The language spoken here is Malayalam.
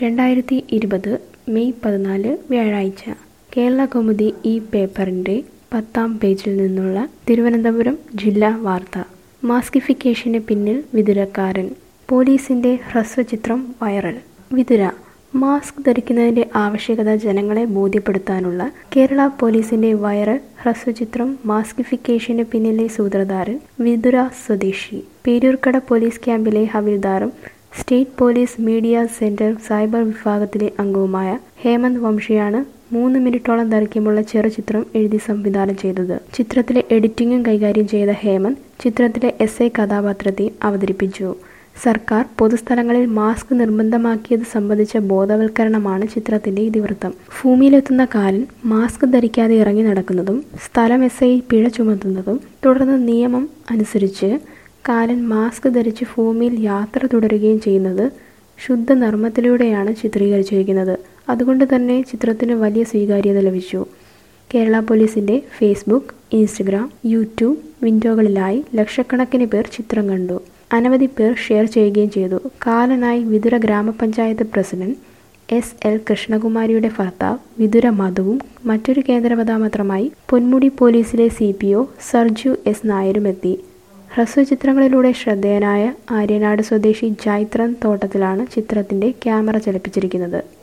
രണ്ടായിരത്തി ഇരുപത് മെയ് പതിനാല് വ്യാഴാഴ്ച കേരള കൗമുദി ഈ പേപ്പറിൻ്റെ പത്താം പേജിൽ നിന്നുള്ള തിരുവനന്തപുരം ജില്ലാ വാർത്ത മാസ്കിഫിക്കേഷന് പിന്നിൽ വിതുരക്കാരൻ പോലീസിൻ്റെ ഹ്രസ്വചിത്രം വൈറൽ വിതുര മാസ്ക് ധരിക്കുന്നതിൻ്റെ ആവശ്യകത ജനങ്ങളെ ബോധ്യപ്പെടുത്താനുള്ള കേരള പോലീസിൻ്റെ വൈറൽ ഹ്രസ്വചിത്രം മാസ്കിഫിക്കേഷന് പിന്നിലെ സൂത്രധാരൻ വിതുര സ്വദേശി പേരൂർക്കട പോലീസ് ക്യാമ്പിലെ ഹവിൽദാറും state police media centre cyber വിഭാഗത്തിലെ അംഗവുമായ ഹേമന്ത് വംശിയാണ് മൂന്ന് മിനിറ്റോളം ദൈർഘ്യമുള്ള ചെറുചിത്രം എഴുതി സംവിധാനം ചെയ്തത് ചിത്രത്തിലെ എഡിറ്റിംഗും കൈകാര്യം ചെയ്ത ഹേമന്ത് ചിത്രത്തിലെ എസ് ഐ കഥാപാത്രത്തെ അവതരിപ്പിച്ചു സർക്കാർ പൊതുസ്ഥലങ്ങളിൽ മാസ്ക് നിർബന്ധമാക്കിയത് സംബന്ധിച്ച ബോധവൽക്കരണമാണ് ചിത്രത്തിന്റെ ഇതിവൃത്തം ഭൂമിയിലെത്തുന്ന കാലൻ മാസ്ക് ധരിക്കാതെ ഇറങ്ങി നടക്കുന്നതും സ്ഥലം എസ് ഐ പിഴ ചുമത്തുന്നതും തുടർന്ന് നിയമം അനുസരിച്ച് കാലൻ മാസ്ക് ധരിച്ച് ഭൂമിയിൽ യാത്ര തുടരുകയും ചെയ്യുന്നത് ശുദ്ധ നർമ്മത്തിലൂടെയാണ് ചിത്രീകരിച്ചിരിക്കുന്നത് അതുകൊണ്ട് തന്നെ ചിത്രത്തിന് വലിയ സ്വീകാര്യത ലഭിച്ചു കേരള പോലീസിന്റെ ഫേസ്ബുക്ക് ഇൻസ്റ്റഗ്രാം യൂട്യൂബ് വിൻഡോകളിലായി ലക്ഷക്കണക്കിന് പേർ ചിത്രം കണ്ടു അനവധി പേർ ഷെയർ ചെയ്യുകയും ചെയ്തു കാലനായി വിതുര ഗ്രാമപഞ്ചായത്ത് പ്രസിഡന്റ് എസ് എൽ കൃഷ്ണകുമാരിയുടെ ഭർത്താവ് വിതുര മധുവും മറ്റൊരു കേന്ദ്രകഥാപാത്രമായി പൊന്മുടി പോലീസിലെ C P O Sarju S നായരും എത്തി ഹ്രസ്വചിത്രങ്ങളിലൂടെ ശ്രദ്ധേയനായ ആര്യനാട് സ്വദേശി ജൈത്രൻ തോട്ടത്തിലാണ് ചിത്രത്തിന്റെ ക്യാമറ ചലിപ്പിച്ചിരിക്കുന്നത്